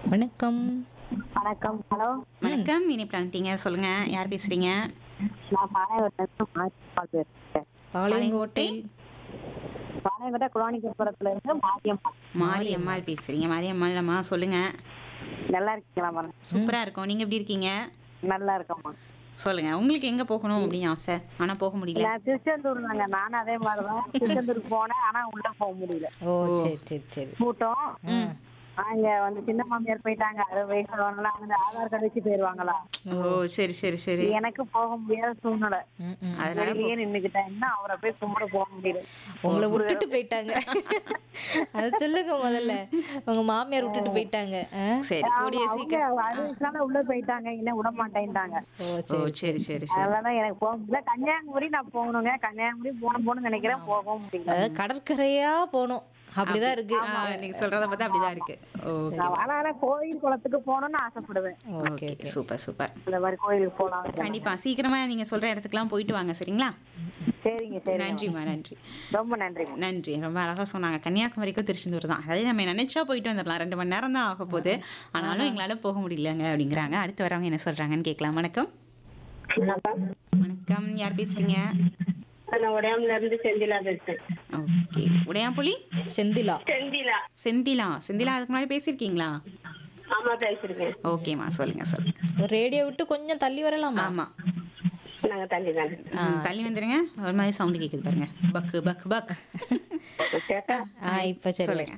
வணக்கம் வணக்கம் ஹலோ வணக்கம் இனிப்பு வந்துட்டீங்க சொல்லுங்க யார் பேசுறீங்க நான் பாளையங்கோட்டை மாரியம்மாள் பேசுறேன் பாளையங்கோட்டை பாளையங்கோட்டை குளவாணிக்குப்புறத்துல இருந்து மாரியம்மா மாரியம்மாள் பேசுறீங்க மாரியம்மாள் அம்மா சொல்லுங்க நல்லா இருக்கீங்களா மேடம் சூப்பரா இருக்கும் நீங்க எப்படி இருக்கீங்க நல்லா இருக்கம்மா சொல்லுங்க உங்களுக்கு எங்க போகணும் அப்படின்னு ஆசை ஆனா போக முடியல நான் திருச்செந்தூர் தாங்க நானும் அதே மாதிரிதான் திருச்செந்தூருக்கு போனேன் ஆனா உள்ள போக முடியல ஓ சரி சரி சரி கூட்டம் அங்க வந்து சின்ன மாமியார் போயிட்டாங்க அது வயசுல அங்க ஆதார் கார்டு வச்சு போயிருவாங்களா ஓ சரி சரி சரி எனக்கு போக முடியாத சூழ்நிலை ம், ம். அதனால வெளியே நின்னுக்கிட்டேன் இன்னும் அவரை போய் கும்பிட போக முடியல உங்களை விட்டுட்டு போயிட்டாங்க அத சொல்லுங்க முதல்ல உங்க மாமியார் விட்டுட்டு போயிட்டாங்க ஆ? சரி கூடிய அவங்க சீக்கிரம் அறுபது வயசுல உள்ள போயிட்டாங்க இன்னும் விட மாட்டேன்ட்டாங்க ஓ ஓ சரி சரி சரி சரி அதனாலதான் எனக்கு போக முடியல கன்னியாகுமரி நான் போகணுங்க கன்னியாகுமரி போகணும் போகணும்னு நினைக்கிறேன் போகவும் முடியல அதாவது கடற்கரையா போகணும் அப்படிதான் இருக்கு ஆ, நீங்க சொல்றத பார்த்தா அப்படிதான் இருக்கு ஓகே ஆனா ஆனா கோயில் குளத்துக்கு போகணும்னு ஆசைப்படுவேன் ஓகே ஓகே சூப்பர் சூப்பர் இந்த மாதிரி கோயிலுக்கு போலாம் கண்டிப்பா சீக்கிரமா நீங்க சொல்ற இடத்துக்குலாம் போயிட்டு வாங்க சரிங்களா சரிங்க சரி நன்றிம்மா நன்றி ரொம்ப நன்றி நன்றி ரொம்ப அழகா சொன்னாங்க கன்னியாகுமரிக்கும் திருச்செந்தூர் தான் அதாவது நம்ம நினைச்சா போயிட்டு வந்துடலாம் ரெண்டு மணி நேரம் தான் ஆக போகுது ஆனாலும் எங்களால போக முடியலங்க அப்படிங்கிறாங்க அடுத்து வரவங்க என்ன சொல்றாங்கன்னு கேட்கலாம் வணக்கம் வணக்கம் யார் பேசுறீங்க நான் உடையாமல இருந்து செந்திலா பேசுறேன் ஓகே உடையாம்புலி செந்திலா செந்திலா செந்திலா செந்திலா அதுக்கு முன்னாடி பேசியிருக்கீங்களா ஆமா பேசிருக்கேன் ஓகேம்மா சொல்லுங்க சொல்லுங்க ரேடியோ விட்டு கொஞ்சம் தள்ளி வரலாமா ஆமா நாங்க தள்ளி தானே ம், தள்ளி வந்துருங்க ஒரு மாதிரி சவுண்டு கேக்குது பாருங்க பக்கு பக் பக் கேட்டா ஆ இப்ப சரி சொல்லுங்க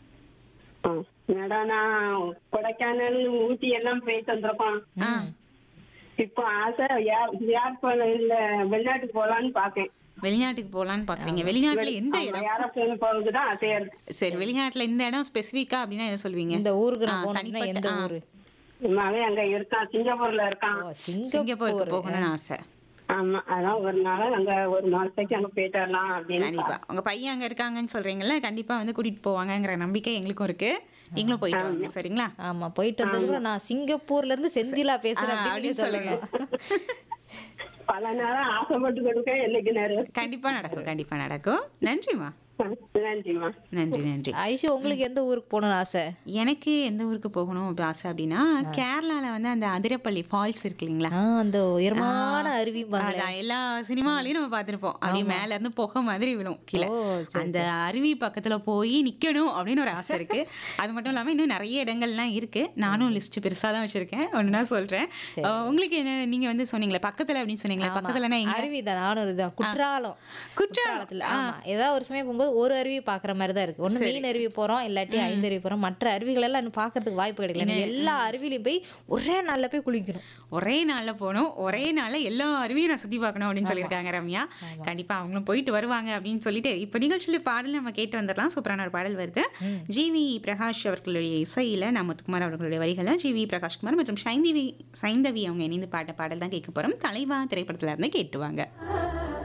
ம். மேடம் நான் கொடைக்கானல் ஊட்டி எல்லாம் போயிட்டு வந்திருக்கோம் ஆ இப்போ ஆசை ஏர் ஏர்போர்ட் இல்ல வெளிநாட்டுக்கு போலான்னு பாக்கேன் வெளிநாட்டுக்கு போகலான்னு பாக்குறீங்க வெளிநாட்டுல எந்த இடம் ஏரோப்ளேன் போறதுக்கு தான் ஆசையா இருக்கு சரி வெளிநாட்டுல இந்த இடம் ஸ்பெசிஃபிக்கா அப்படின்னா என்ன சொல்வீங்க இந்த ஊருக்கு நான் ஆ, போனோம்னா தனிப்பட்ட- எந்த ஆ. ஊரு மகன் அங்க இருக்கான் சிங்கப்பூர்ல இருக்கான் ஓ சிங்கப்பூருக்கு சிங்கப்பூர் போகணும்னு ஆசை ஆமா அதான் ஒரு நாள் அங்க ஒரு நாளைக்கு அங்க போயிட்டு வரலாம் அப்படின்னு கண்டிப்பா உங்க பையன் அங்க இருக்காங்கன்னு சொல்றீங்கல்ல கண்டிப்பா வந்து கூட்டிட்டு போவாங்கங்கிற நம்பிக்கை எங்களுக்கும் இருக்கு நீங்களும் போயிட்டு வாங்க சரிங்களா ஆமா போயிட்டு வந்ததுக்கு நான் சிங்கப்பூர்ல இருந்து செந்திலா பேசுறேன் ஆ, அப்படின்னு அப்படின்னு சொல்லுங்க பல நேரம் ஆசைப்பட்டு கொடுக்க என்னைக்கு நேரம் கண்டிப்பா நடக்கும் கண்டிப்பா நடக்கும் நன்றிம்மா நன்றிம்மா நன்றி நன்றி ஐஷு உங்களுக்கு எந்த ஊருக்கு போகணும்னு ஆசை எனக்கு எந்த ஊருக்கு போகணும் அப்படி ஆசை அப்படின்னா கேரளால வந்து அந்த அதிரப்பள்ளி ஃபால்ஸ் இருக்கு இல்லைங்களா ஆ அந்த உயரமான அருவி அதான் எல்லா சினிமாலையும் நம்ம பார்த்திருப்போம் அப்படியே மேல இருந்து புகை மாதிரி விழும் கீழே ஓ, சரி, அந்த அருவி பக்கத்துல போய் நிக்கணும் அப்படின்னு ஒரு ஆசை இருக்கு அது மட்டும் இல்லாம இன்னும் நிறைய இடங்கள்லாம் இருக்கு நானும் லிஸ்ட் பெருசா தான் வச்சிருக்கேன் ஒண்ணுனா சொல்றேன் அஹ் உங்களுக்கு என்ன நீங்க வந்து சொன்னீங்களே பக்கத்துல அப்படின்னு சொன்னீங்களே பக்கத்துலனா எங்க அருவி தான் நானும் இதுதான் குற்றாலம் குற்றாலத்துல ஆமா ஏதாவது ஒரு சமயம் போகும்போது ஒரு அருவி பாக்குற மாதிரி தான் இருக்கு ஒண்ணு மீன் அருவி போறோம் இல்லாட்டி ஐந்து அருவி போறோம் மற்ற அருவிகள் எல்லாம் இன்னும் பாக்குறதுக்கு வாய்ப்பு கிடைக்கல எனக்கு எல்லா அருவிலையும் போய் ஒரே நாள்ல போய் குளிக்கணும் ஒரே நாள்ல போகணும் ஒரே நாள்ல எல்லா அருவியும் நான் சுத்தி பார்க்கணும் அப்படின்னு சொல்லியிருக்காங்க ரம்யா கண்டிப்பா அவங்களும் போயிட்டு வருவாங்க அப்படின்னு சொல்லிட்டு இப்ப நிகழ்ச்சியில பாடல் நம்ம கேட்டு வந்துடலாம் சூப்பரான ஒரு பாடல் வருது ஜிவி பிரகாஷ் அவர்களுடைய இசையில நம்ம முத்துக்குமார் அவர்களுடைய வரிகளை ஜிவி பிரகாஷ்குமார் மற்றும் சைந்தவி சைந்தவி அவங்க இணைந்து பாட்ட பாடல் தான் கேட்க போறோம் தலைவா திரைப்படத்துல இருந்து கேட்டுவாங்க